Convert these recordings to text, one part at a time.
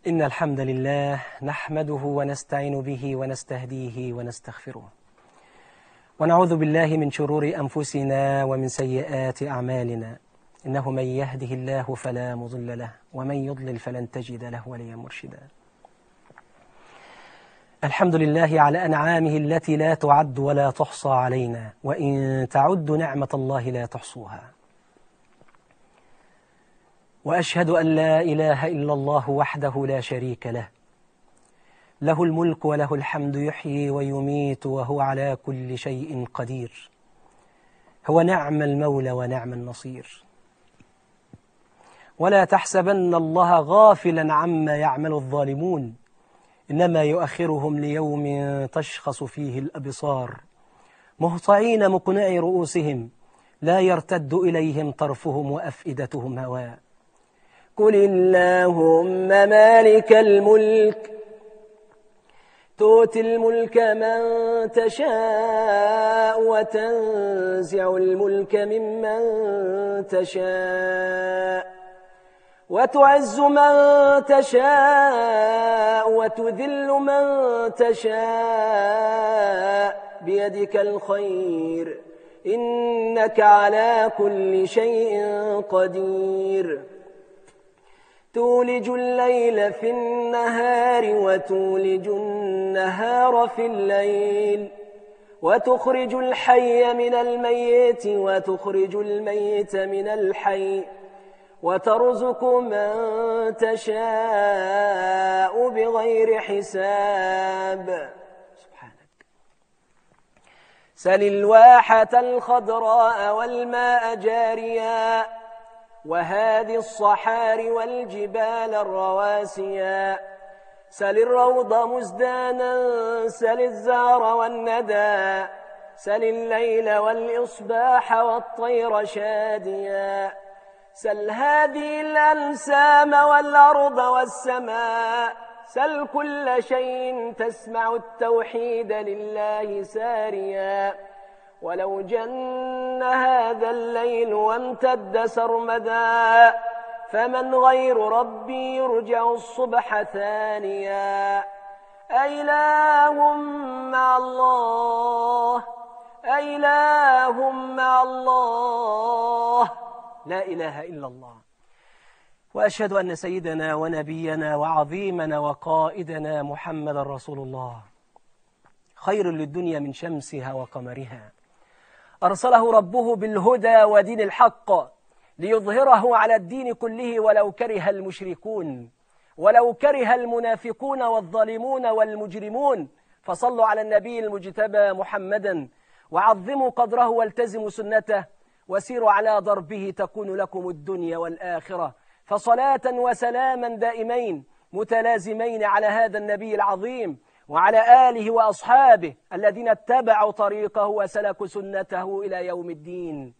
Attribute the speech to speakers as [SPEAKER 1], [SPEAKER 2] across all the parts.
[SPEAKER 1] إن الحمد لله نحمده ونستعين به ونستهديه ونستغفره ونعوذ بالله من شرور أنفسنا ومن سيئات أعمالنا إنه من يهده الله فلا مضل له ومن يضلل فلن تجد له وليا مرشدا الحمد لله على أنعامه التي لا تعد ولا تحصى علينا وإن تعد نعمة الله لا تحصوها وأشهد أن لا إله إلا الله وحده لا شريك له له الملك وله الحمد يحيي ويميت وهو على كل شيء قدير هو نعم المولى ونعم النصير ولا تحسبن الله غافلا عما يعمل الظالمون إنما يؤخرهم ليوم تشخص فيه الأبصار مهطعين مقنعي رؤوسهم لا يرتد إليهم طرفهم وأفئدتهم هواء قل اللهم مالك الملك تؤتي الملك من تشاء وتنزع الملك ممن تشاء وتعز من تشاء وتذل من تشاء بيدك الخير إنك على كل شيء قدير تولج الليل في النهار وتولج النهار في الليل وتخرج الحي من الميت وتخرج الميت من الحي وترزق من تشاء بغير حساب سبحانك سل الواحة الخضراء والماء جاريا وهذه الصحار والجبال الرواسيا سل الروض مزدانا سل الزار والندى سل الليل والإصباح والطير شاديا سل هذه الأنسام والأرض والسماء سل كل شيء تسمع التوحيد لله ساريا ولو جن هذا الليل وامتد سرمدا فمن غير ربي يرجع الصبح ثانيا أإله مع الله أإله مع الله لا إله إلا الله وأشهد أن سيدنا ونبينا وعظيمنا وقائدنا محمد رسول الله خير للدنيا من شمسها وقمرها أرسله ربه بالهدى ودين الحق ليظهره على الدين كله ولو كره المشركون ولو كره المنافقون والظالمون والمجرمون فصلوا على النبي المجتبى محمدا وعظموا قدره والتزموا سنته وسيروا على ضربه تكون لكم الدنيا والآخرة فصلاة وسلاما دائمين متلازمين على هذا النبي العظيم وعلى آله وأصحابه الذين اتبعوا طريقه وسلكوا سنته إلى يوم الدين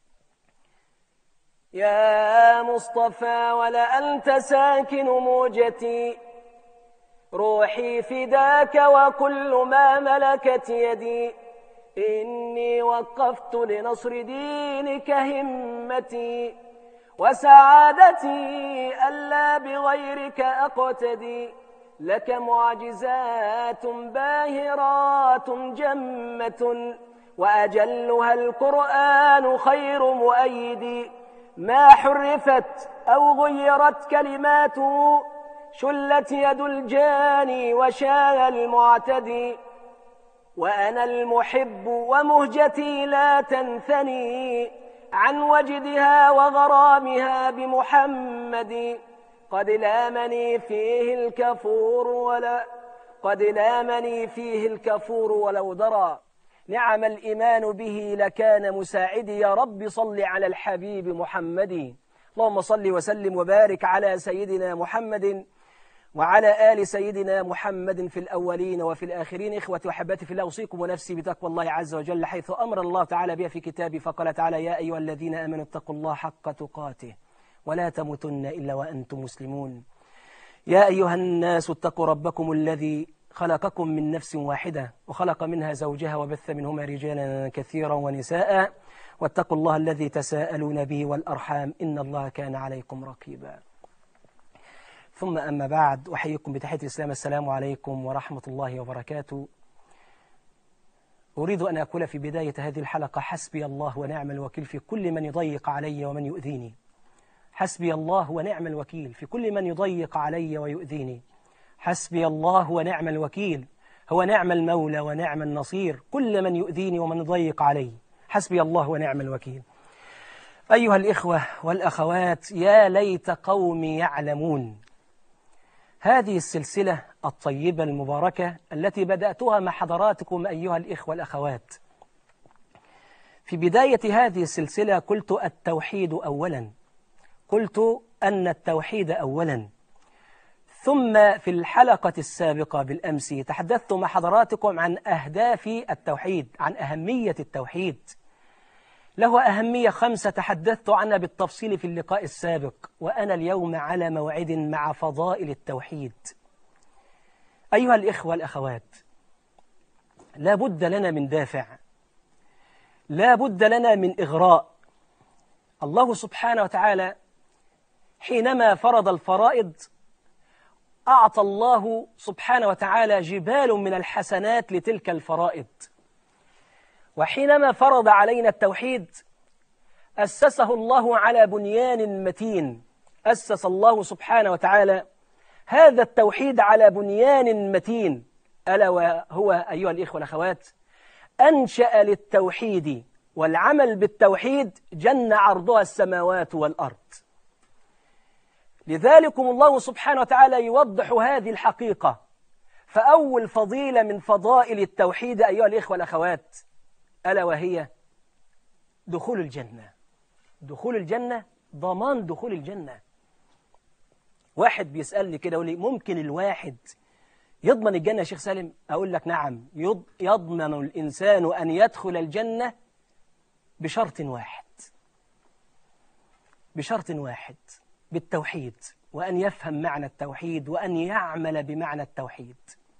[SPEAKER 1] يا مصطفى ولأنت ساكن موجتي روحي فداك وكل ما ملكت يدي إني وقفت لنصر دينك همتي وسعادتي ألا بغيرك أقتدي لك معجزات باهرات جمة وأجلها القرآن خير مؤيد ما حرفت أو غيرت كلماته شلت يد الجاني وشاء المعتدي وأنا المحب ومهجتي لا تنثني عن وجدها وغرامها بمحمد قد لامني فيه الكفور ولا قد لامني فيه الكفور ولو درى نعم الإيمان به لكان مساعدي يا رب صل على الحبيب محمد اللهم صل وسلم وبارك على سيدنا محمد وعلى آل سيدنا محمد في الأولين وفي الآخرين إخوة وحباتي في الله أوصيكم ونفسي بتقوى الله عز وجل حيث أمر الله تعالى بها في كتابه فقال تعالى يا أيها الذين آمنوا اتقوا الله حق تقاته ولا تموتن إلا وأنتم مسلمون يا أيها الناس اتقوا ربكم الذي خلقكم من نفس واحدة وخلق منها زوجها وبث منهما رجالا كثيرا ونساء واتقوا الله الذي تساءلون به والأرحام إن الله كان عليكم رقيبا ثم أما بعد أحييكم بتحية الإسلام السلام عليكم ورحمة الله وبركاته أريد أن أقول في بداية هذه الحلقة حسبي الله ونعم الوكيل في كل من يضيق علي ومن يؤذيني حسبي الله ونعم الوكيل في كل من يضيق علي ويؤذيني حسبي الله ونعم الوكيل هو نعم المولى ونعم النصير كل من يؤذيني ومن يضيق علي حسبي الله ونعم الوكيل أيها الإخوة والأخوات يا ليت قومي يعلمون هذه السلسلة الطيبة المباركة التي بدأتها مع حضراتكم أيها الإخوة والأخوات في بداية هذه السلسلة قلت التوحيد أولا قلت أن التوحيد أولا ثم في الحلقة السابقة بالأمس تحدثت مع حضراتكم عن أهداف التوحيد عن أهمية التوحيد له أهمية خمسة تحدثت عنها بالتفصيل في اللقاء السابق وأنا اليوم على موعد مع فضائل التوحيد أيها الإخوة الأخوات لا بد لنا من دافع لا بد لنا من إغراء الله سبحانه وتعالى حينما فرض الفرائض أعطى الله سبحانه وتعالى جبال من الحسنات لتلك الفرائض وحينما فرض علينا التوحيد أسسه الله على بنيان متين أسس الله سبحانه وتعالى هذا التوحيد على بنيان متين ألا وهو أيها الإخوة والأخوات أنشأ للتوحيد والعمل بالتوحيد جن عرضها السماوات والأرض لذلكم الله سبحانه وتعالى يوضح هذه الحقيقة فأول فضيلة من فضائل التوحيد أيها الإخوة والأخوات ألا وهي دخول الجنة دخول الجنة ضمان دخول الجنة واحد بيسألني كده يقول لي ممكن الواحد يضمن الجنة يا شيخ سالم أقول لك نعم يضمن الإنسان أن يدخل الجنة بشرط واحد بشرط واحد بالتوحيد وأن يفهم معنى التوحيد وأن يعمل بمعنى التوحيد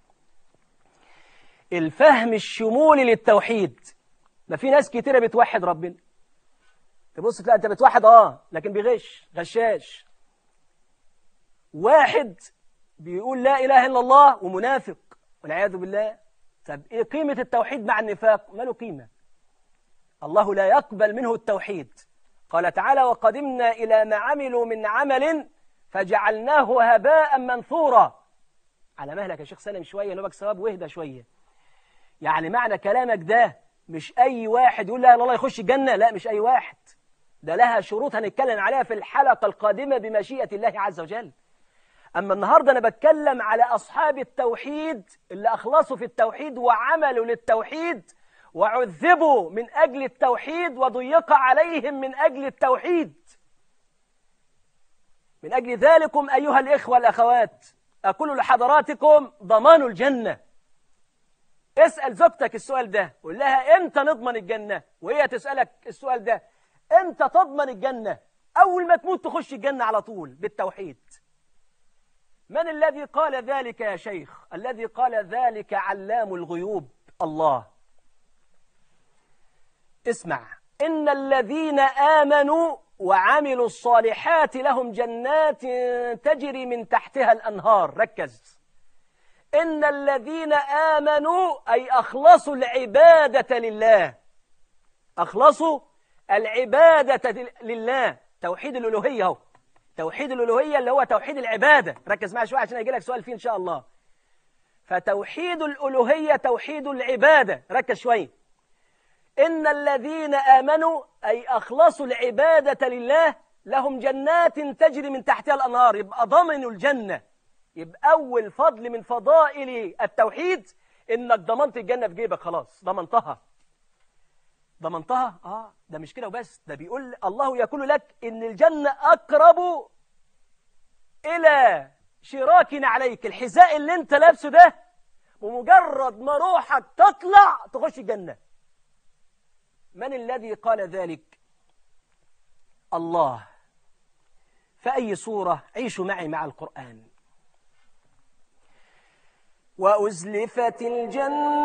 [SPEAKER 1] الفهم الشمولي للتوحيد ما في ناس كتيرة بتوحد ربنا تبص تلاقي انت بتوحد اه لكن بيغش غشاش واحد بيقول لا إله إلا الله ومنافق والعياذ بالله طب إيه قيمة التوحيد مع النفاق ما له قيمة الله لا يقبل منه التوحيد قال تعالى وقدمنا إلى ما عملوا من عمل فجعلناه هباء منثورا على مهلك يا شيخ سلم شوية نبك ثواب واهدى شوية يعني معنى كلامك ده مش أي واحد يقول لا إله الله يخش الجنة لا مش أي واحد ده لها شروط هنتكلم عليها في الحلقة القادمة بمشيئة الله عز وجل أما النهاردة أنا بتكلم على أصحاب التوحيد اللي أخلصوا في التوحيد وعملوا للتوحيد وعذبوا من أجل التوحيد وضيق عليهم من أجل التوحيد من أجل ذلكم أيها الإخوة الأخوات أقول لحضراتكم ضمان الجنة اسأل زوجتك السؤال ده قول لها إمتى نضمن الجنة وهي تسألك السؤال ده إمتى تضمن الجنة أول ما تموت تخش الجنة على طول بالتوحيد من الذي قال ذلك يا شيخ الذي قال ذلك علام الغيوب الله اسمع إن الذين آمنوا وعملوا الصالحات لهم جنات تجري من تحتها الأنهار ركز إن الذين آمنوا أي أخلصوا العبادة لله أخلصوا العبادة لله توحيد الألوهية هو توحيد الألوهية اللي هو توحيد العبادة ركز معي شوية عشان يجي لك سؤال فيه إن شاء الله فتوحيد الألوهية توحيد العبادة ركز شوية إن الذين آمنوا أي أخلصوا العبادة لله لهم جنات تجري من تحتها الأنهار يبقى ضمنوا الجنة يبقى أول فضل من فضائل التوحيد إنك ضمنت الجنة في جيبك خلاص ضمنتها ضمنتها آه ده مش كده وبس ده بيقول الله يقول لك إن الجنة أقرب إلى شراك عليك الحذاء اللي انت لابسه ده ومجرد ما روحك تطلع تخش الجنة من الذي قال ذلك الله فأي صورة عيشوا معي مع القرآن وأزلفت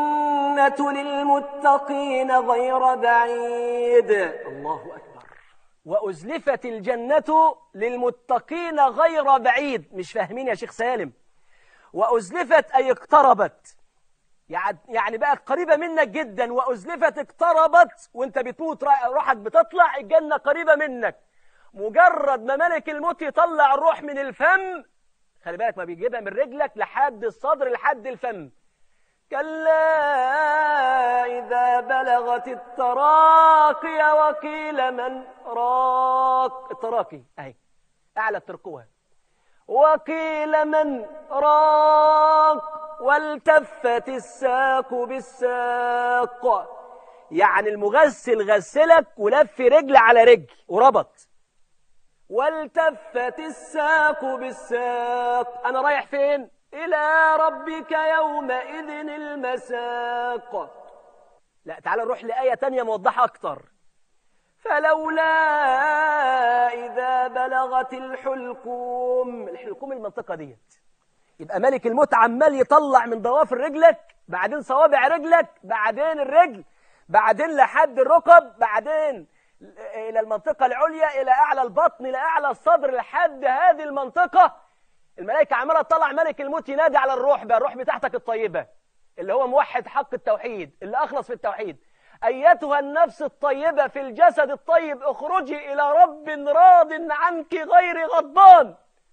[SPEAKER 1] الجنة للمتقين غير بعيد الله أكبر وأزلفت الجنة للمتقين غير بعيد مش فاهمين يا شيخ سالم وأزلفت أي اقتربت يعني بقت قريبة منك جدا وأزلفت اقتربت وانت بتموت روحك بتطلع الجنة قريبة منك مجرد ما ملك الموت يطلع الروح من الفم خلي بالك ما بيجيبها من رجلك لحد الصدر لحد الفم كلا إذا بلغت التراقي وقيل من راق التراقي أهي أعلى الترقوها وقيل من راق والتفت الساق بالساق يعني المغسل غسلك ولف رجل على رجل وربط والتفت الساق بالساق أنا رايح فين؟ إلى ربك يومئذ المساق لا تعال نروح لآية تانية موضحة أكتر فلولا إذا بلغت الحلقوم الحلقوم المنطقة ديت يبقى ملك الموت عمال يطلع من ضوافر رجلك بعدين صوابع رجلك بعدين الرجل بعدين لحد الركب بعدين إلى المنطقة العليا إلى أعلى البطن إلى أعلى الصدر لحد هذه المنطقة الملائكة عمالة تطلع ملك الموت ينادي على الروح بقى الروح بتاعتك الطيبة اللي هو موحد حق التوحيد اللي أخلص في التوحيد أيتها النفس الطيبة في الجسد الطيب اخرجي إلى رب راض عنك غير غضبان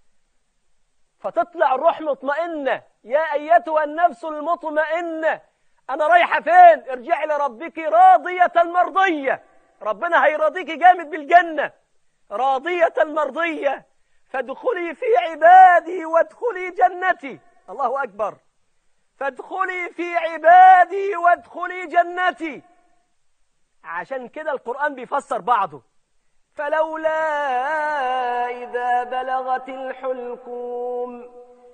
[SPEAKER 1] فتطلع الروح مطمئنة يا أيتها النفس المطمئنة أنا رايحة فين ارجعي لربك راضية مرضية ربنا هيرضيك جامد بالجنة راضية مرضية فادخلي في عبادي وادخلي جنتي الله أكبر فادخلي في عبادي وادخلي جنتي عشان كده القرآن بيفسر بعضه فلولا إذا بلغت الحلقوم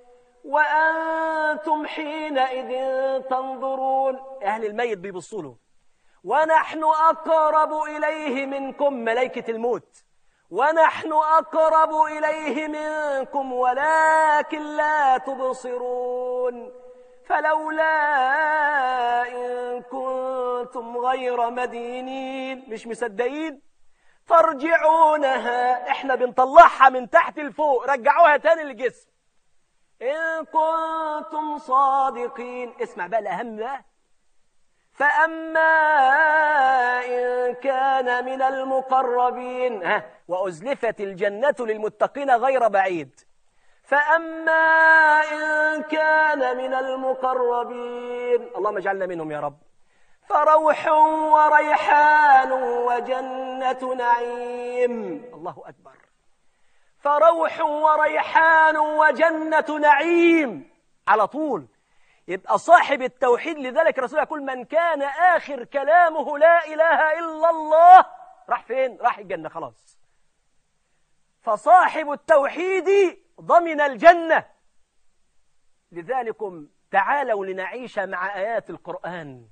[SPEAKER 1] وأنتم حينئذ تنظرون أهل الميت بيبصوا له ونحن أقرب إليه منكم ملائكة الموت ونحن أقرب إليه منكم ولكن لا تبصرون فلولا إن كنتم غير مدينين مش مصدقين ترجعونها احنا بنطلعها من تحت لفوق رجعوها تاني للجسم إن كنتم صادقين اسمع بقى الأهم بقى فأما إن كان من المقربين ها وأزلفت الجنة للمتقين غير بعيد فأما إن كان من المقربين اللهم اجعلنا منهم يا رب فروح وريحان وجنة نعيم الله أكبر فروح وريحان وجنة نعيم على طول يبقى صاحب التوحيد لذلك الرسول يقول من كان آخر كلامه لا إله إلا الله راح فين؟ راح الجنة خلاص فصاحب التوحيد ضمن الجنة لذلكم تعالوا لنعيش مع آيات القرآن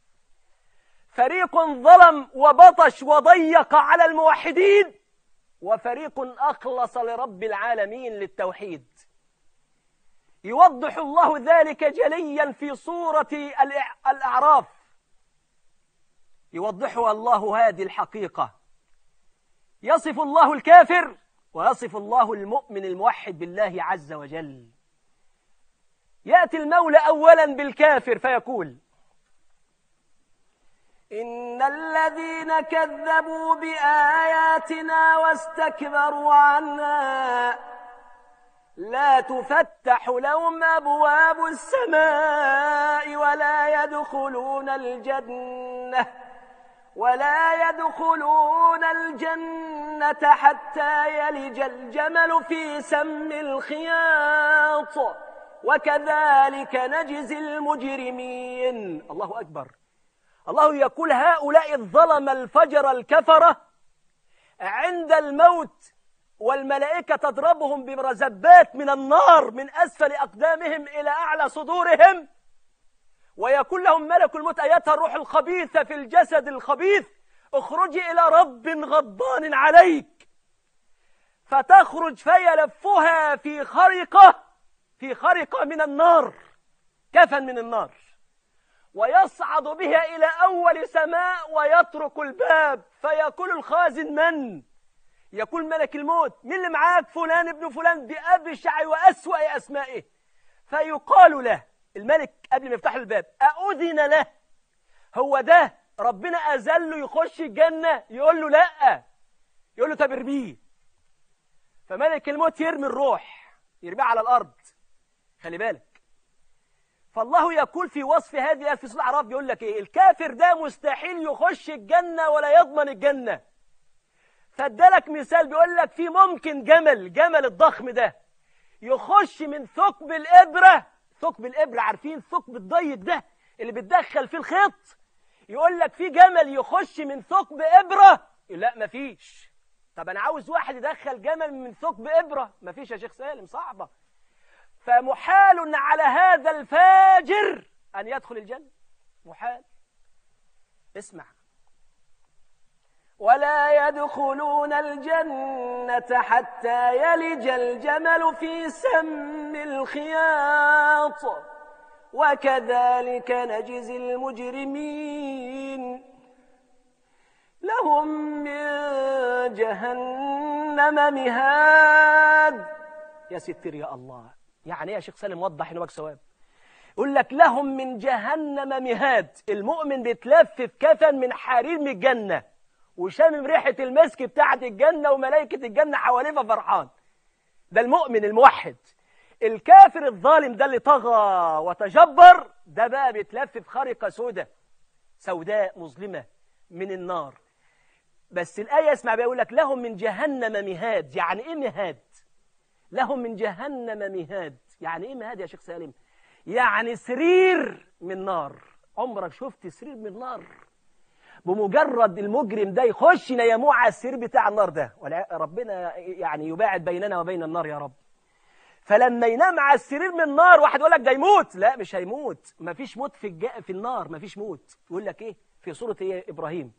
[SPEAKER 1] فريق ظلم وبطش وضيق على الموحدين وفريق أخلص لرب العالمين للتوحيد يوضح الله ذلك جليا في سورة الأعراف يوضحها الله هذه الحقيقة يصف الله الكافر ويصف الله المؤمن الموحد بالله عز وجل يأتي المولى أولا بالكافر فيقول إن الذين كذبوا بآياتنا واستكبروا عنها لا تفتح لهم أبواب السماء ولا يدخلون الجنة ولا يدخلون الجنة حتى يلج الجمل في سم الخياط وكذلك نجزي المجرمين الله أكبر الله يقول هؤلاء الظلم الفجر الكفرة عند الموت والملائكة تضربهم بمرزبات من النار من أسفل أقدامهم إلى أعلى صدورهم ويقول لهم ملك الموت أيتها الروح الخبيثة في الجسد الخبيث اخرجي إلى رب غضبان عليك فتخرج فيلفها في خرقة في خرقة من النار كفن من النار ويصعد بها إلى أول سماء ويترك الباب فيقول الخازن من يقول ملك الموت مين اللي معاك فلان ابن فلان بأبشع وأسوأ أسمائه فيقال له الملك قبل ما يفتح الباب أؤذن له هو ده ربنا أذله يخش الجنة يقول له لأ يقول له طب ارميه فملك الموت يرمي الروح يرميه على الأرض خلي بالك فالله يقول في وصف هذه الآية في سورة الأعراف بيقول لك إيه الكافر ده مستحيل يخش الجنة ولا يضمن الجنة فادالك مثال بيقول لك في ممكن جمل جمل الضخم ده يخش من ثقب الإبرة ثقب الإبرة عارفين ثقب الضيق ده اللي بتدخل فيه الخيط يقول لك في جمل يخش من ثقب إبرة لا مفيش طب أنا عاوز واحد يدخل جمل من ثقب إبرة مفيش يا شيخ سالم صعبة فمحال على هذا الفاجر أن يدخل الجنة محال اسمع ولا يدخلون الجنة حتى يلج الجمل في سم الخياط وكذلك نجزي المجرمين لهم من جهنم مهاد يا ستر يا الله يعني يا شيخ سالم وضح نواك ثواب يقول لك لهم من جهنم مهاد المؤمن بيتلف في كفن من حرير من الجنة وشامم ريحة المسك بتاعة الجنة وملائكة الجنة حواليه فرحان ده المؤمن الموحد الكافر الظالم ده اللي طغى وتجبر ده بقى بيتلف في خارقة سوداء سوداء مظلمة من النار بس الآية اسمع بيقول لك لهم من جهنم مهاد يعني إيه مهاد لهم من جهنم مهاد يعني إيه مهاد يا شيخ سالم يعني سرير من نار عمرك شفت سرير من نار بمجرد المجرم ده يخش يناموه على السرير بتاع النار ده ربنا يعني يباعد بيننا وبين النار يا رب فلما ينام على السرير من النار واحد يقول لك ده يموت لا مش هيموت مفيش موت في الج... في النار مفيش موت يقول لك ايه في سوره إيه ابراهيم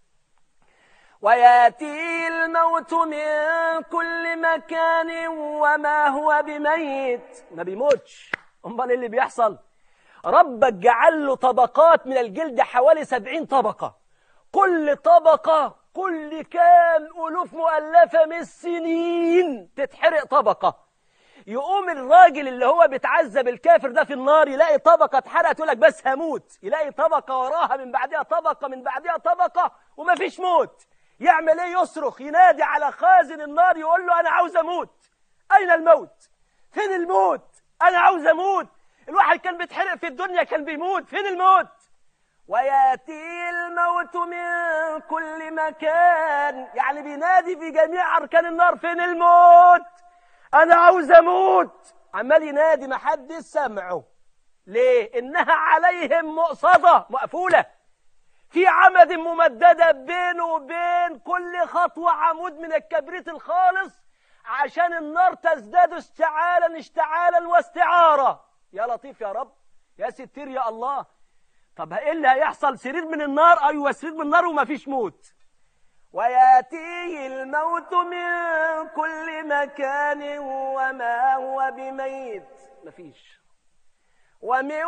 [SPEAKER 1] وياتي الموت من كل مكان وما هو بميت ما بيموتش امال ايه اللي بيحصل ربك جعل له طبقات من الجلد حوالي سبعين طبقة كل طبقة كل كام ألوف مؤلفة من السنين تتحرق طبقة يقوم الراجل اللي هو بيتعذب الكافر ده في النار يلاقي طبقة اتحرقت يقول لك بس هموت يلاقي طبقة وراها من بعدها طبقة من بعدها طبقة ومفيش موت يعمل ايه يصرخ ينادي على خازن النار يقول له انا عاوز اموت اين الموت فين الموت انا عاوز اموت الواحد كان بيتحرق في الدنيا كان بيموت فين الموت وياتي الموت من كل مكان يعني بينادي في جميع اركان النار فين الموت انا عاوز اموت عمال ينادي ما حد سمعه ليه انها عليهم مؤصده مقفوله في عمد ممدده بينه وبين كل خطوه عمود من الكبريت الخالص عشان النار تزداد اشتعالا اشتعالا واستعاره يا لطيف يا رب يا ستير يا الله طب ايه اللي هيحصل سرير من النار ايوه سرير من النار وما فيش موت وياتيه الموت من كل مكان وما هو بميت مفيش ومن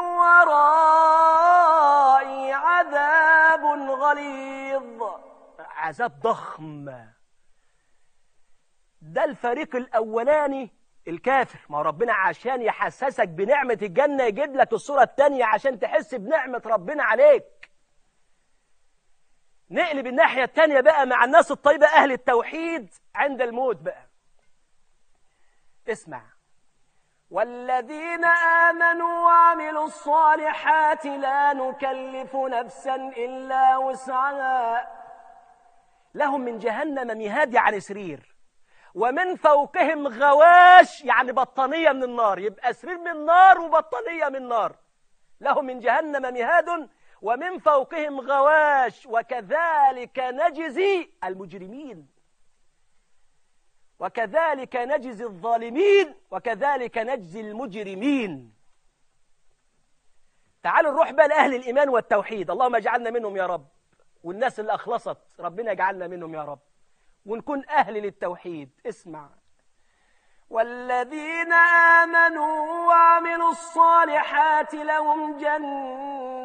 [SPEAKER 1] ورائي عذاب غليظ عذاب ضخم ده الفريق الاولاني الكافر ما هو ربنا عشان يحسسك بنعمة الجنة يجيب لك الصورة التانية عشان تحس بنعمة ربنا عليك نقلب الناحية التانية بقى مع الناس الطيبة أهل التوحيد عند الموت بقى اسمع والذين آمنوا وعملوا الصالحات لا نكلف نفسا إلا وسعها لهم من جهنم مهاد يعني سرير ومن فوقهم غواش يعني بطانية من النار يبقى سرير من نار وبطانية من نار لهم من جهنم مهاد ومن فوقهم غواش وكذلك نجزي المجرمين وكذلك نجزي الظالمين وكذلك نجزي المجرمين تعالوا نروح بقى لأهل الإيمان والتوحيد اللهم اجعلنا منهم يا رب والناس اللي أخلصت ربنا يجعلنا منهم يا رب ونكون أهل للتوحيد اسمع والذين آمنوا وعملوا الصالحات لهم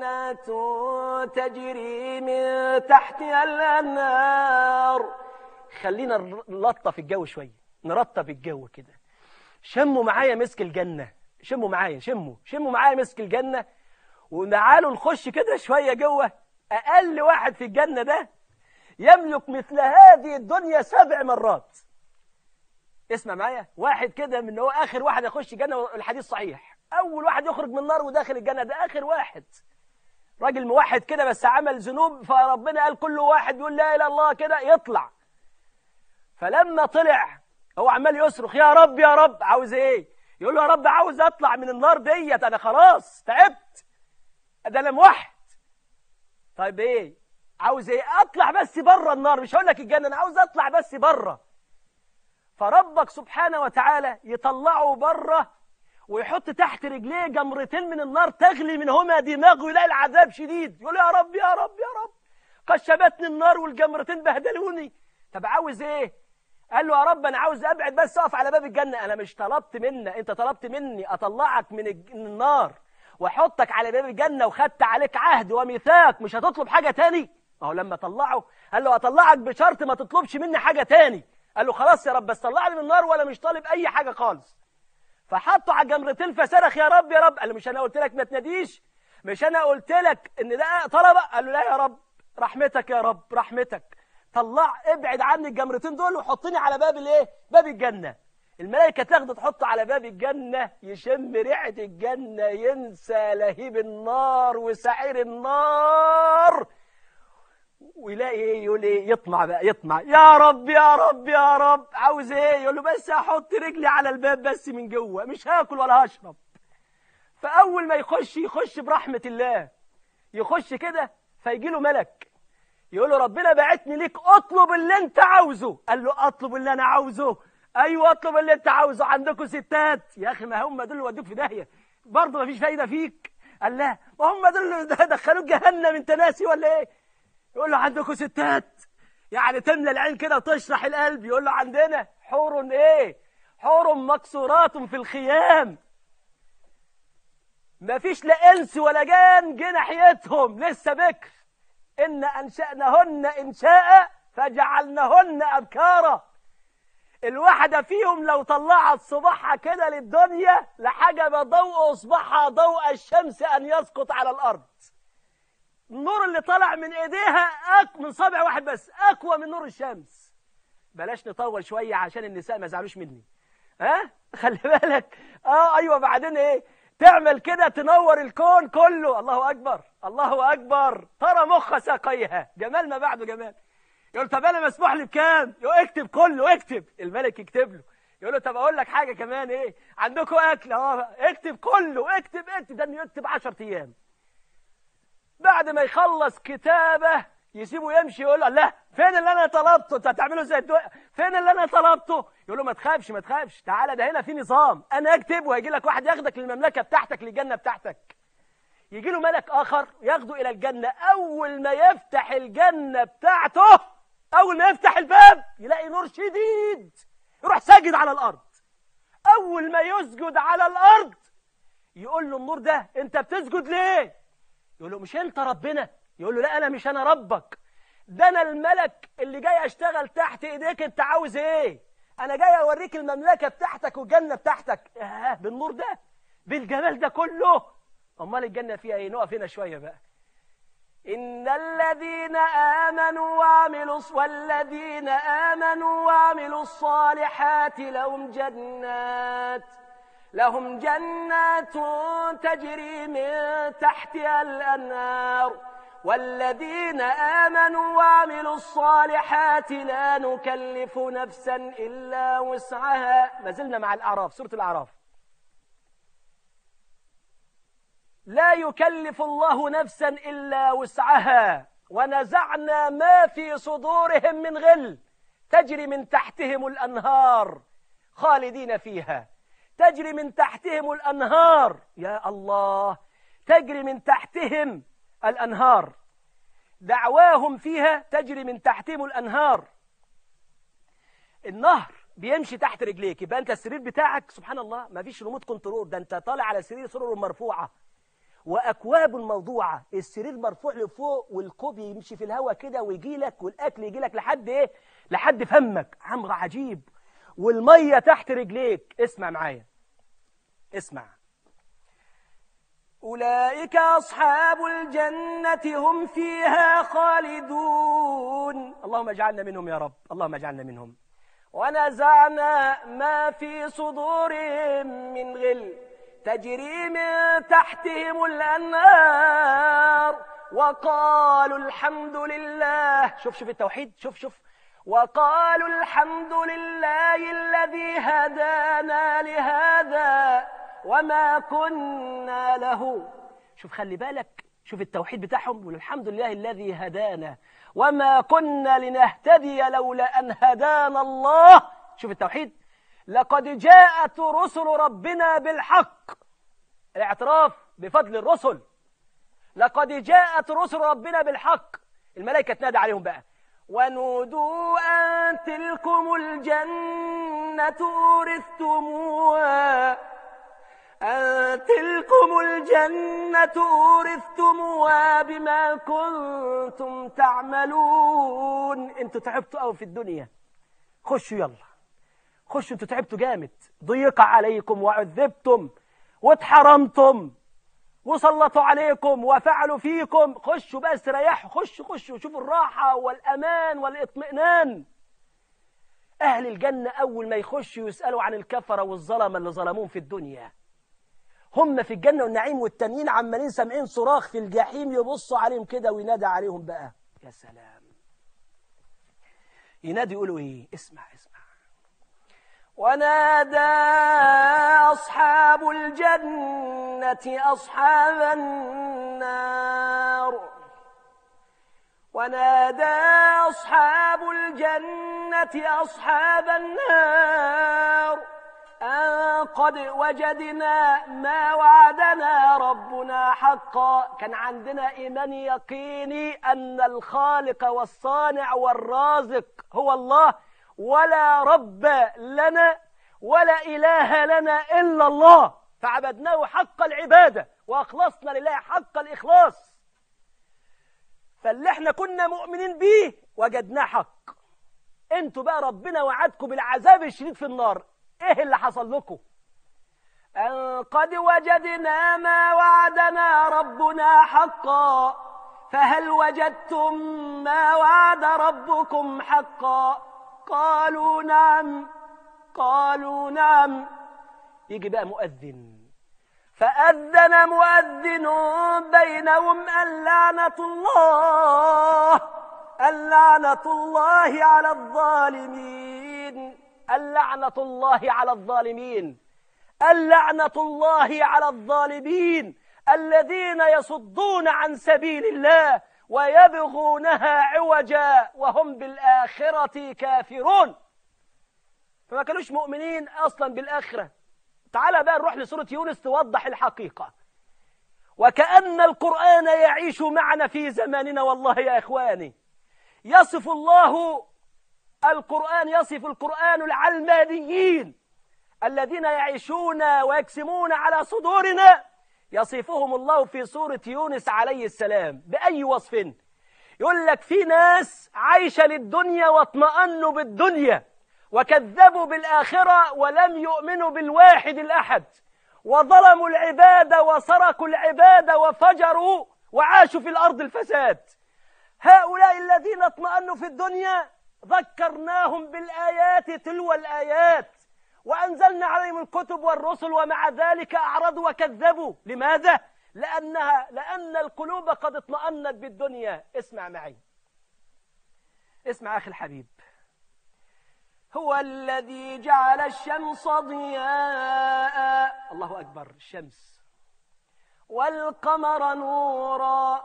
[SPEAKER 1] جنات تجري من تحتها الأنهار
[SPEAKER 2] خلينا نلطف الجو شويه نرطب الجو كده شموا معايا مسك الجنه شموا معايا شموا شموا معايا مسك الجنه وتعالوا نخش كده شويه جوه اقل واحد في الجنه ده يملك مثل هذه الدنيا سبع مرات اسمع معايا واحد كده من هو اخر واحد يخش الجنه الحديث صحيح اول واحد يخرج من النار وداخل الجنه ده اخر واحد راجل موحد كده بس عمل ذنوب فربنا قال كل واحد يقول لا اله الا الله كده يطلع فلما طلع هو عمال يصرخ يا رب يا رب عاوز ايه يقول له يا رب عاوز اطلع من النار ديت انا خلاص تعبت ده انا موحد طيب ايه عاوز ايه اطلع بس بره النار مش هقول لك الجنه انا عاوز اطلع بس بره فربك سبحانه وتعالى يطلعه بره ويحط تحت رجليه جمرتين من النار تغلي منهما دماغه يلاقي العذاب شديد يقول يا رب يا رب يا رب قشبتني النار والجمرتين بهدلوني طب عاوز ايه قال له يا رب انا عاوز ابعد بس اقف على باب الجنه انا مش طلبت منك انت طلبت مني اطلعك من النار واحطك على باب الجنه وخدت عليك عهد وميثاق مش هتطلب حاجه تاني ما هو لما طلعه قال له اطلعك بشرط ما تطلبش مني حاجه تاني قال له خلاص يا رب بس طلعني من النار ولا مش طالب اي حاجه خالص فحطه على جمرتين فصرخ يا رب يا رب قال له مش انا قلت لك ما تناديش مش انا قلت لك ان ده طلبه قال له لا يا رب رحمتك يا رب رحمتك طلع ابعد عني الجمرتين دول وحطني على باب الايه باب الجنه الملائكه تاخده تحطه على باب الجنه يشم ريحه الجنه ينسى لهيب النار وسعير النار ويلاقي ايه يقول ايه يطمع بقى يطمع يا رب يا رب يا رب عاوز ايه يقول له بس هحط رجلي على الباب بس من جوه مش هاكل ولا هشرب فاول ما يخش يخش برحمه الله يخش كده فيجي له ملك يقول له ربنا بعتني ليك اطلب اللي انت عاوزه قال له اطلب اللي انا عاوزه ايوه اطلب اللي انت عاوزه عندكم ستات يا اخي ما هم دول اللي ودوك في داهيه برضه ما فيش فايده فيك قال لا ما هم دول اللي دخلوك جهنم انت ناسي ولا ايه يقول له عندكم ستات يعني تملى العين كده وتشرح القلب يقول له عندنا حور ايه حور مكسورات في الخيام ما فيش لا انس ولا جان جه ناحيتهم لسه بكر ان انشانهن انشاء فجعلنهن ابكارا الواحدة فيهم لو طلعت صباحها كده للدنيا لحجب ضوء اصبعها ضوء الشمس ان يسقط على الارض النور اللي طلع من ايديها أك من صابع واحد بس اقوى من نور الشمس بلاش نطول شويه عشان النساء ما يزعلوش مني ها خلي بالك اه ايوه بعدين ايه تعمل كده تنور الكون كله الله اكبر الله اكبر ترى مخ ساقيها جمال ما بعده جمال يقول طب انا مسموح لي بكام يقول اكتب كله اكتب الملك يكتب له يقول له طب اقول لك حاجه كمان ايه عندكم اكل اه اكتب كله اكتب اكتب ده انه يكتب 10 ايام بعد ما يخلص كتابه يسيبه يمشي يقول له لا فين اللي انا طلبته انت هتعمله زي الدو... فين اللي انا طلبته يقول له ما تخافش ما تخافش تعالى ده هنا في نظام انا اكتب وهيجي لك واحد ياخدك للمملكه بتاعتك للجنه بتاعتك يجي له ملك اخر ياخده الى الجنه اول ما يفتح الجنه بتاعته اول ما يفتح الباب يلاقي نور شديد يروح ساجد على الارض اول ما يسجد على الارض يقول له النور ده انت بتسجد ليه يقول له مش انت ربنا يقول له لا انا مش انا ربك ده انا الملك اللي جاي اشتغل تحت ايديك انت عاوز ايه انا جاي اوريك المملكه بتاعتك والجنه بتاعتك اه بالنور ده بالجمال ده كله امال الجنه فيها ايه نقف هنا شويه بقى إن الذين آمنوا وعملوا والذين آمنوا وعملوا الصالحات لهم جنات لهم جنات تجري من تحتها الأنهار والذين آمنوا وعملوا الصالحات لا نكلف نفسا إلا وسعها ما زلنا مع الأعراف سورة الأعراف لا يكلف الله نفسا إلا وسعها ونزعنا ما في صدورهم من غل تجري من تحتهم الأنهار خالدين فيها تجري من تحتهم الأنهار يا الله تجري من تحتهم الأنهار دعواهم فيها تجري من تحتهم الأنهار النهر بيمشي تحت رجليك يبقى أنت السرير بتاعك سبحان الله ما فيش ريموت كنترول ده أنت طالع على سرير سرر مرفوعة واكواب موضوعه السرير مرفوع لفوق والكوب يمشي في الهواء كده ويجي لك والاكل يجي لك لحد ايه لحد فمك عمر عجيب والمية تحت رجليك اسمع معايا اسمع
[SPEAKER 1] أولئك أصحاب الجنة هم فيها خالدون
[SPEAKER 2] اللهم اجعلنا منهم يا رب اللهم اجعلنا منهم
[SPEAKER 1] ونزعنا ما في صدورهم من غل تجري من تحتهم الأنهار وقالوا الحمد لله
[SPEAKER 2] شوف شوف التوحيد شوف شوف
[SPEAKER 1] وقالوا الحمد لله الذي هدانا لهذا وما كنا له
[SPEAKER 2] شوف خلي بالك شوف التوحيد بتاعهم والحمد لله الذي هدانا وما كنا لنهتدي لولا أن هدانا الله شوف التوحيد لقد جاءت رسل ربنا بالحق الاعتراف بفضل الرسل لقد جاءت رسل ربنا بالحق الملائكة تنادى عليهم بقى
[SPEAKER 1] ونودوا أن تلكم الجنة أورثتموها أن تلكم الجنة أورثتموها بما كنتم تعملون
[SPEAKER 2] انتوا تعبتوا قوي في الدنيا خشوا يلا خشوا انتوا تعبتوا جامد ضيق عليكم وعذبتم واتحرمتم وسلطوا عليكم وفعلوا فيكم خشوا بقى استريحوا خشوا خشوا شوفوا الراحة والأمان والاطمئنان أهل الجنة أول ما يخشوا يسألوا عن الكفرة والظلمة اللي ظلموهم في الدنيا هم في الجنة والنعيم والتانيين عمالين سامعين صراخ في الجحيم يبصوا عليهم كده وينادى عليهم بقى يا سلام ينادي يقولوا ايه اسمع اسمع
[SPEAKER 1] ونادى أصحاب الجنة أصحاب النار ونادى أصحاب الجنة أصحاب النار أن قد وجدنا ما وعدنا ربنا حقا كان عندنا إيمان يقيني أن الخالق والصانع والرازق هو الله ولا رب لنا ولا إله لنا إلا الله فعبدناه حق العبادة وأخلصنا لله حق الإخلاص فاللي احنا كنا مؤمنين بيه وجدناه حق انتوا بقى ربنا وعدكم بالعذاب الشديد في النار ايه اللي حصل لكم أن قد وجدنا ما وعدنا ربنا حقا فهل وجدتم ما وعد ربكم حقا قالوا نعم قالوا نعم
[SPEAKER 2] يجي بقى مؤذن
[SPEAKER 1] فأذن مؤذن بينهم اللعنة الله اللعنة الله على الظالمين
[SPEAKER 2] اللعنة الله على الظالمين اللعنة الله على الظالمين الذين يصدون عن سبيل الله ويبغونها عوجا وهم بالآخرة كافرون فما كانوش مؤمنين أصلا بالآخرة تعال بقى نروح لسورة يونس توضح الحقيقة وكأن القرآن يعيش معنا في زماننا والله يا إخواني يصف الله القرآن يصف القرآن العلمانيين الذين يعيشون ويكسمون على صدورنا يصفهم الله في سورة يونس عليه السلام بأي وصف يقول لك في ناس عايشة للدنيا واطمأنوا بالدنيا وكذبوا بالآخرة ولم يؤمنوا بالواحد الأحد وظلموا العبادة وسرقوا العبادة وفجروا وعاشوا في الأرض الفساد هؤلاء الذين اطمأنوا في الدنيا ذكرناهم بالآيات تلو الآيات وأنزلنا عليهم الكتب والرسل ومع ذلك أعرضوا وكذبوا لماذا؟ لأنها لأن القلوب قد اطمأنت بالدنيا اسمع معي اسمع أخي الحبيب
[SPEAKER 1] هو الذي جعل الشمس ضياء
[SPEAKER 2] الله أكبر الشمس
[SPEAKER 1] والقمر نورا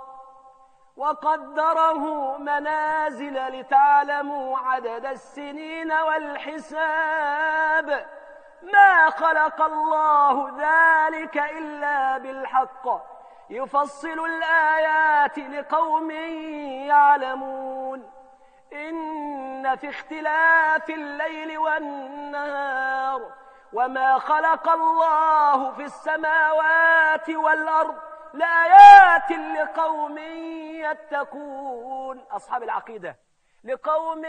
[SPEAKER 1] وقدره منازل لتعلموا عدد السنين والحساب ما خلق الله ذلك إلا بالحق يفصل الآيات لقوم يعلمون إن في اختلاف الليل والنهار وما خلق الله في السماوات والأرض لآيات لقوم يتقون
[SPEAKER 2] أصحاب العقيدة لقوم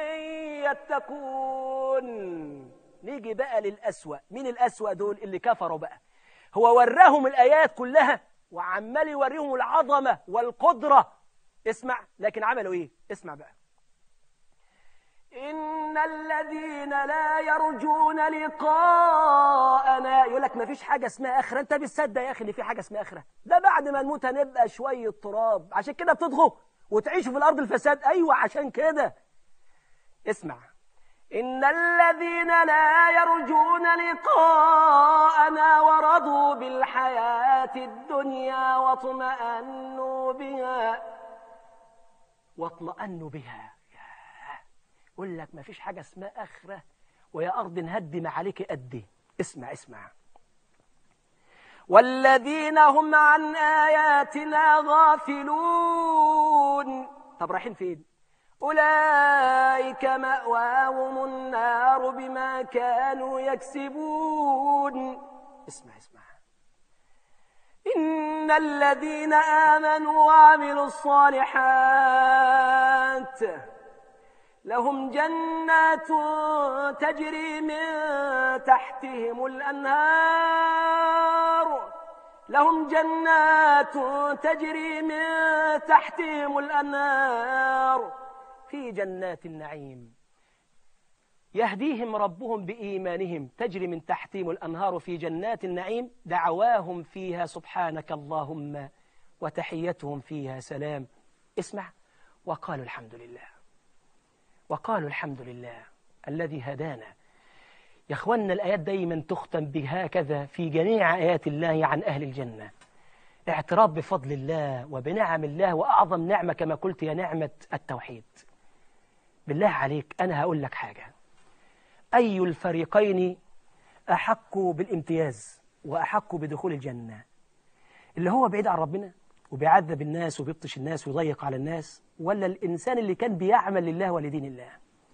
[SPEAKER 2] يتقون نيجي بقى للأسوأ مين الأسوأ دول اللي كفروا بقى هو وراهم الآيات كلها وعمال يوريهم العظمة والقدرة اسمع لكن عملوا ايه اسمع بقى
[SPEAKER 1] إن الذين لا يرجون لقاءنا
[SPEAKER 2] يقول لك ما فيش حاجة اسمها آخرة أنت بتصدق يا أخي إن في حاجة اسمها آخرة ده بعد ما نموت هنبقى شوية تراب عشان كده بتضغوا وتعيشوا في الأرض الفساد أيوة عشان كده اسمع
[SPEAKER 1] إن الذين لا يرجون لقاءنا ورضوا بالحياة الدنيا واطمأنوا بها
[SPEAKER 2] واطمأنوا بها يقول لك ما فيش حاجة اسمها آخرة ويا أرض نهدم عليك قدي اسمع اسمع
[SPEAKER 1] والذين هم عن آياتنا غافلون
[SPEAKER 2] طب رايحين فين
[SPEAKER 1] أولئك مأواهم النار بما كانوا يكسبون
[SPEAKER 2] اسمع اسمع
[SPEAKER 1] إن الذين آمنوا وعملوا الصالحات لهم جنات تجري من تحتهم الأنهار لهم جنات تجري من تحتهم الأنهار
[SPEAKER 2] في جنات النعيم يهديهم ربهم بإيمانهم تجري من تحتهم الأنهار في جنات النعيم دعواهم فيها سبحانك اللهم وتحيتهم فيها سلام اسمع وقالوا الحمد لله وقالوا الحمد لله الذي هدانا يا اخوانا الآيات دايما تختم بهكذا في جميع آيات الله عن أهل الجنة اعتراف بفضل الله وبنعم الله وأعظم نعمة كما قلت يا نعمة التوحيد بالله عليك أنا هقول لك حاجة أي الفريقين أحق بالامتياز وأحق بدخول الجنة اللي هو بعيد عن ربنا وبيعذب الناس وبيبطش الناس ويضيق على الناس ولا الإنسان اللي كان بيعمل لله ولدين الله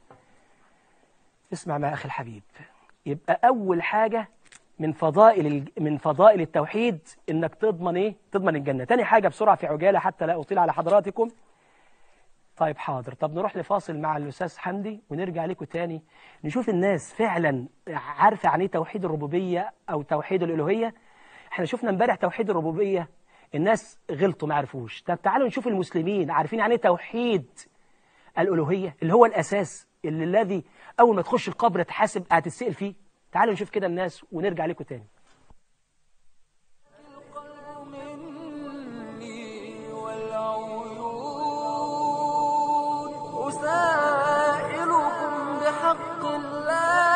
[SPEAKER 2] اسمع مع أخي الحبيب يبقى أول حاجة من فضائل من فضائل التوحيد إنك تضمن إيه؟ تضمن الجنة تاني حاجة بسرعة في عجالة حتى لا أطيل على حضراتكم طيب حاضر طب نروح لفاصل مع الأستاذ حمدي ونرجع لكم تاني نشوف الناس فعلا عارفة عن ايه توحيد الربوبية أو توحيد الألوهية احنا شفنا امبارح توحيد الربوبية الناس غلطوا ما عرفوش طب تعالوا نشوف المسلمين عارفين عن ايه توحيد الألوهية اللي هو الأساس اللي الذي أول ما تخش القبر تحاسب هتتسأل فيه تعالوا نشوف كده الناس ونرجع لكم تاني
[SPEAKER 1] أسائلكم بحق الله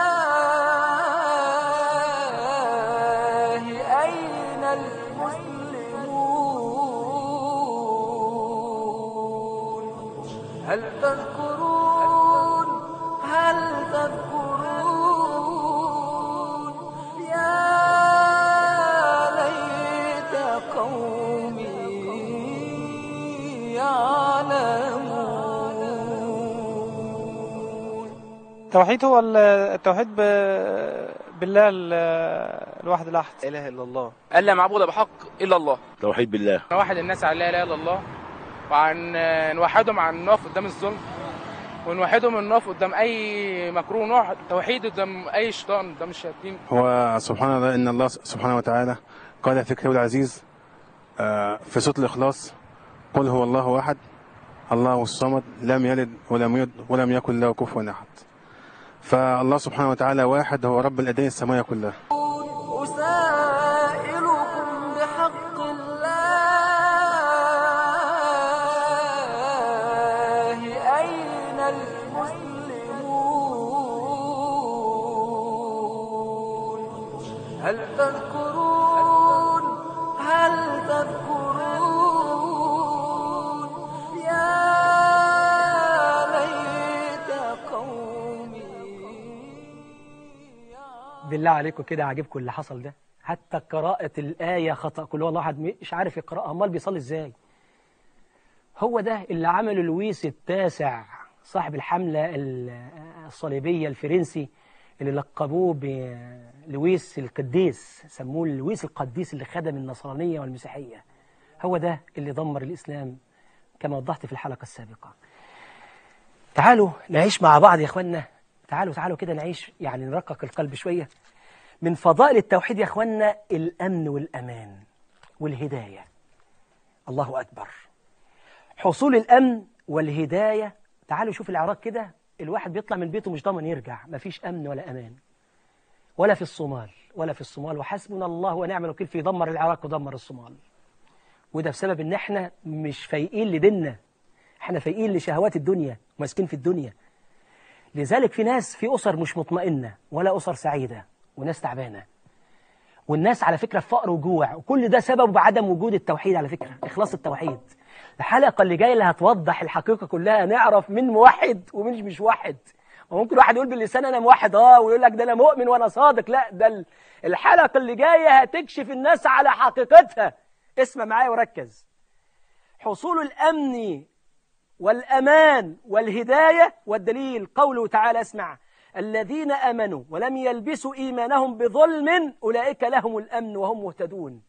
[SPEAKER 1] أين المسلمون هل تذكرون هل تذكرون يا ليت قومي يعلمون
[SPEAKER 3] التوحيد هو ال- التوحيد ب- بالله ال- الواحد الأحد
[SPEAKER 4] اله الا الله
[SPEAKER 5] ألا معبود بحق إلا الله
[SPEAKER 6] توحيد بالله
[SPEAKER 5] نوحد الناس على لا إله إلا الله وعن نوحدهم عن نقف قدام الظلم ونوحدهم ان نقف قدام أي مكروه نوع توحيد قدام أي شيطان قدام الشياطين
[SPEAKER 7] هو سبحان الله ان الله سبحانه وتعالى قال في كتابه العزيز آه، في سوره الاخلاص قل هو الله احد الله الصمد لم يلد ولم يولد ولم يكن له كفوا احد فالله سبحانه وتعالى واحد هو رب الاديان السماويه كلها
[SPEAKER 1] أسائلكم بحق الله أين المسلمون هل تذكرون هل تذكرون يا ليت قومي
[SPEAKER 2] بالله عليكم كده عاجبكم اللي حصل ده حتى قراءة الآية خطأ كل والله واحد مش عارف يقرأها أمال بيصلي إزاي هو ده اللي عمله لويس التاسع صاحب الحملة ال- الصليبية الفرنسي اللي لقبوه بلويس القديس سموه لويس القديس اللي خدم النصرانية والمسيحية هو ده اللي دمر الإسلام كما وضحت في الحلقة السابقة تعالوا نعيش مع بعض يا اخوانا تعالوا تعالوا كده نعيش يعني نرقق القلب شوية من فضائل التوحيد يا اخوانا الأمن والأمان والهداية الله أكبر حصول الأمن والهداية تعالوا شوف العراق كده الواحد بيطلع من بيته مش ضامن يرجع مفيش أمن ولا أمان ولا في الصومال ولا في الصومال وحسبنا الله ونعم الوكيل في دمر العراق ودمر الصومال وده بسبب ان احنا مش فايقين لديننا احنا فايقين لشهوات الدنيا وماسكين في الدنيا لذلك في ناس في أسر مش مطمئنة ولا أسر سعيدة وناس تعبانة والناس على فكرة في فقر وجوع وكل ده سبب بعدم وجود التوحيد على فكرة إخلاص التوحيد الحلقة اللي جاية اللي هتوضح الحقيقة كلها نعرف مين موحد ومين مش موحد وممكن واحد يقول باللسان أنا موحد آه ويقول لك ده أنا مؤمن وأنا صادق لا ده ال- الحلقة اللي جاية هتكشف الناس على حقيقتها اسمع معايا وركز حصول الأمن والأمان والهداية والدليل قوله تعالى اسمع الذين أمنوا ولم يلبسوا إيمانهم بظلم أولئك لهم الأمن وهم مهتدون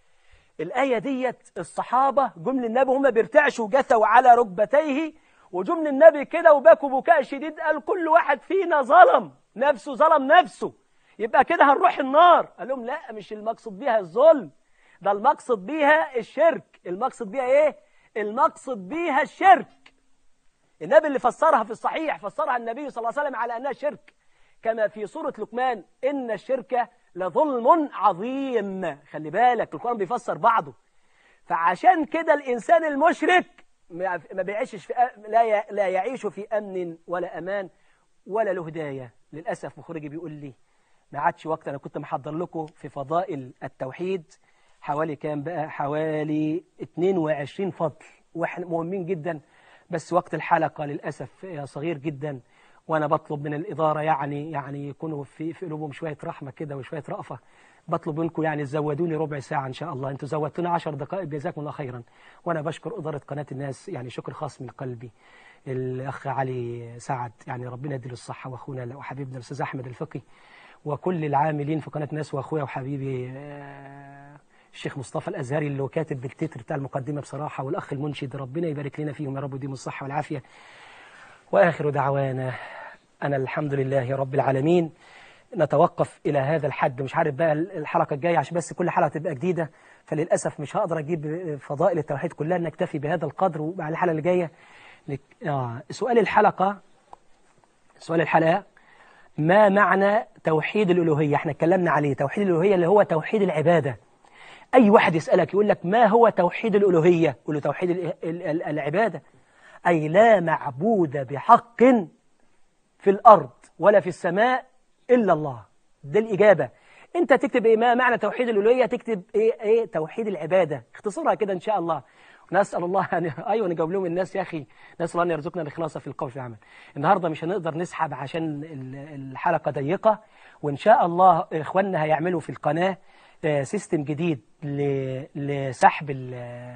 [SPEAKER 2] الآية ديت الصحابة جم للنبي هم بيرتعشوا جثوا على ركبتيه وجم للنبي كده وبكوا بكاء شديد قال كل واحد فينا ظلم نفسه ظلم نفسه يبقى كده هنروح النار قال لهم لا مش المقصد بيها الظلم ده المقصد بيها الشرك المقصد بيها ايه المقصد بيها الشرك النبي اللي فسرها في الصحيح فسرها النبي صلى الله عليه وسلم على أنها شرك كما في سورة لقمان إن الشرك لظلم عظيم خلي بالك القرآن بيفسر بعضه فعشان كده الإنسان المشرك ما ما بيعيشش في أ- لا ي- لا يعيش في أمن ولا أمان ولا له هداية للأسف مخرجي بيقول لي ما عادش وقت أنا كنت محضر لكم في فضائل التوحيد حوالي كام بقى حوالي 22 فضل واحنا مهمين جدا بس وقت الحلقة للأسف صغير جدا وأنا بطلب من الإدارة يعني يعني يكونوا في في قلوبهم شوية رحمة كده وشوية رأفة بطلب منكم يعني تزودوني ربع ساعة إن شاء الله أنتوا زودتونا 10 دقائق جزاكم الله خيرا وأنا بشكر إدارة قناة الناس يعني شكر خاص من قلبي الأخ علي سعد يعني ربنا يديله الصحة وأخونا وحبيبنا الأستاذ أحمد الفقي وكل العاملين في قناة الناس وأخويا وحبيبي آه، الشيخ مصطفى الأزهري اللي هو كاتب بالتتر بتاع المقدمة بصراحة والأخ المنشد ربنا يبارك لنا فيهم يا رب ويديهم الصحة والعافية وآخر دعوانا أنا الحمد لله رب العالمين نتوقف إلى هذا الحد مش عارف بقى الحلقة الجاية عشان بس كل حلقة تبقى جديدة فللأسف مش هقدر أجيب فضائل التوحيد كلها نكتفي بهذا القدر ومع الحلقة اللي جاية نك... آه. سؤال الحلقة سؤال الحلقة ما معنى توحيد الألوهية احنا اتكلمنا عليه توحيد الألوهية اللي هو توحيد العبادة أي واحد يسألك يقول لك ما هو توحيد الألوهية قول له توحيد ال- ال- ال- العبادة أي لا معبود بحق في الأرض ولا في السماء إلا الله ده الإجابة أنت تكتب إيه ما معنى توحيد الألوهية تكتب إيه, إيه توحيد العبادة اختصرها كده إن شاء الله ونسأل الله أن أيوة نجاوب لهم الناس يا أخي نسأل الله أن يرزقنا الإخلاص في القول في العمل النهاردة مش هنقدر نسحب عشان ال- الحلقة ضيقة وإن شاء الله إخواننا هيعملوا في القناة آه، سيستم جديد ل- لسحب ال-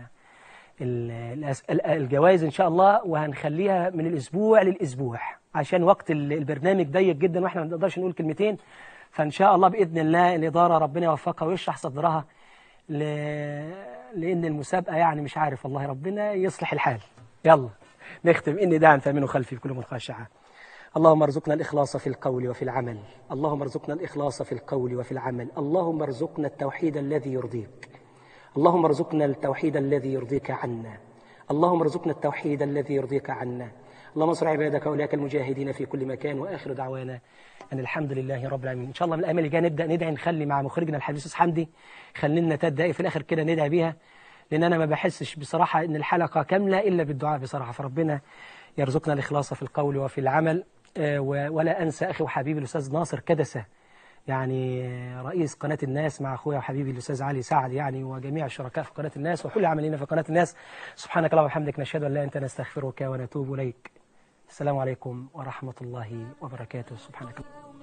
[SPEAKER 2] ال- الأس- ال- الجوائز إن شاء الله وهنخليها من الأسبوع للأسبوع عشان وقت ال- البرنامج ضيق جدا وإحنا ما نقدرش نقول كلمتين فإن شاء الله بإذن الله الإدارة ربنا يوفقها ويشرح صدرها ل... لأن المسابقة يعني مش عارف والله ربنا يصلح الحال يلا نختم إني داعا فامنوا خلفي بكل من خاشعة اللهم ارزقنا الإخلاص في القول وفي العمل اللهم ارزقنا الإخلاص في القول وفي العمل اللهم ارزقنا التوحيد الذي يرضيك اللهم ارزقنا التوحيد الذي يرضيك عنا اللهم ارزقنا التوحيد الذي يرضيك عنا اللهم انصر عبادك واولئك المجاهدين في كل مكان واخر دعوانا ان الحمد لله رب العالمين ان شاء الله من الايام اللي جايه نبدا ندعي نخلي مع مخرجنا الحبيب استاذ حمدي خلينا تلات دقايق في الاخر كده ندعي بيها لان انا ما بحسش بصراحه ان الحلقه كامله الا بالدعاء بصراحه فربنا يرزقنا الاخلاص في القول وفي العمل آه، و- ولا انسى اخي وحبيبي الاستاذ ناصر كدسه يعني رئيس قناة الناس مع أخويا وحبيبي الأستاذ علي سعد يعني وجميع الشركاء في قناة الناس وكل عاملين في قناة الناس سبحانك اللهم وبحمدك نشهد أن لا أنت نستغفرك ونتوب إليك السلام عليكم ورحمة الله وبركاته سبحانك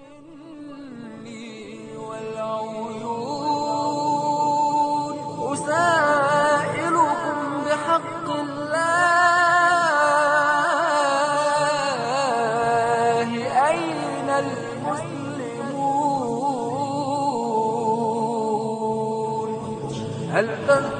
[SPEAKER 4] والعيون أسائلكم بحق الله أين المسلمون هل تنتظرون